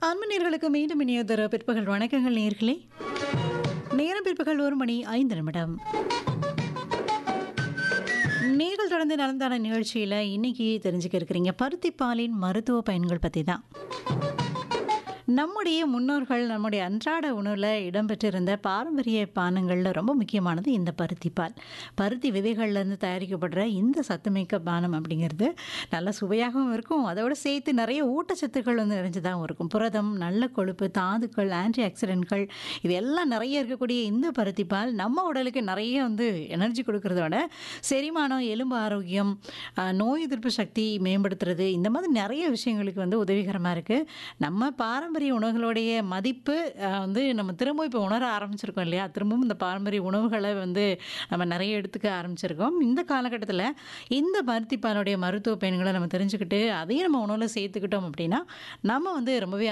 அன்பு மீண்டும் இனியதொரு பிற்பகல் வணக்கங்கள் நேர்களே நேரம் பிற்பகல் ஒரு மணி ஐந்து நிமிடம் நீங்கள் தொடர்ந்து நலந்தான நிகழ்ச்சியில் இன்னைக்கு தெரிஞ்சுக்க இருக்கிறீங்க பருத்திப்பாலின் மருத்துவ பயன்கள் பற்றி தான் நம்முடைய முன்னோர்கள் நம்முடைய அன்றாட உணவில் இடம்பெற்றிருந்த பாரம்பரிய பானங்களில் ரொம்ப முக்கியமானது இந்த பருத்தி பால் பருத்தி விதைகள்லேருந்து தயாரிக்கப்படுற இந்த சத்துமிக்க பானம் அப்படிங்கிறது நல்ல சுவையாகவும் இருக்கும் அதோடு சேர்த்து நிறைய ஊட்டச்சத்துக்கள் வந்து நிறைஞ்சதாகவும் இருக்கும் புரதம் நல்ல கொழுப்பு தாதுக்கள் ஆன்டி ஆக்சிடென்ட்கள் இது எல்லாம் நிறைய இருக்கக்கூடிய இந்த பருத்தி பால் நம்ம உடலுக்கு நிறைய வந்து எனர்ஜி கொடுக்கறதோட செரிமானம் எலும்பு ஆரோக்கியம் ஆஹ், நோய் எதிர்ப்பு சக்தி மேம்படுத்துறது இந்த மாதிரி நிறைய விஷயங்களுக்கு வந்து உதவிகரமாக இருக்குது நம்ம பாரம்பரிய உணவுகளுடைய மதிப்பு ஆஹ், வந்து நம்ம திரும்ப இப்போ உணர ஆரம்பிச்சிருக்கோம் இல்லையா திரும்பவும் இந்த பாரம்பரிய உணவுகளை வந்து நம்ம நிறைய எடுத்துக்க ஆரம்பிச்சிருக்கோம் இந்த காலகட்டத்தில் இந்த பருத்தி பாலுடைய மருத்துவ பயன்களை நம்ம தெரிஞ்சுக்கிட்டு அதையும் நம்ம உணவில் சேர்த்துக்கிட்டோம் அப்படின்னா நம்ம வந்து ரொம்பவே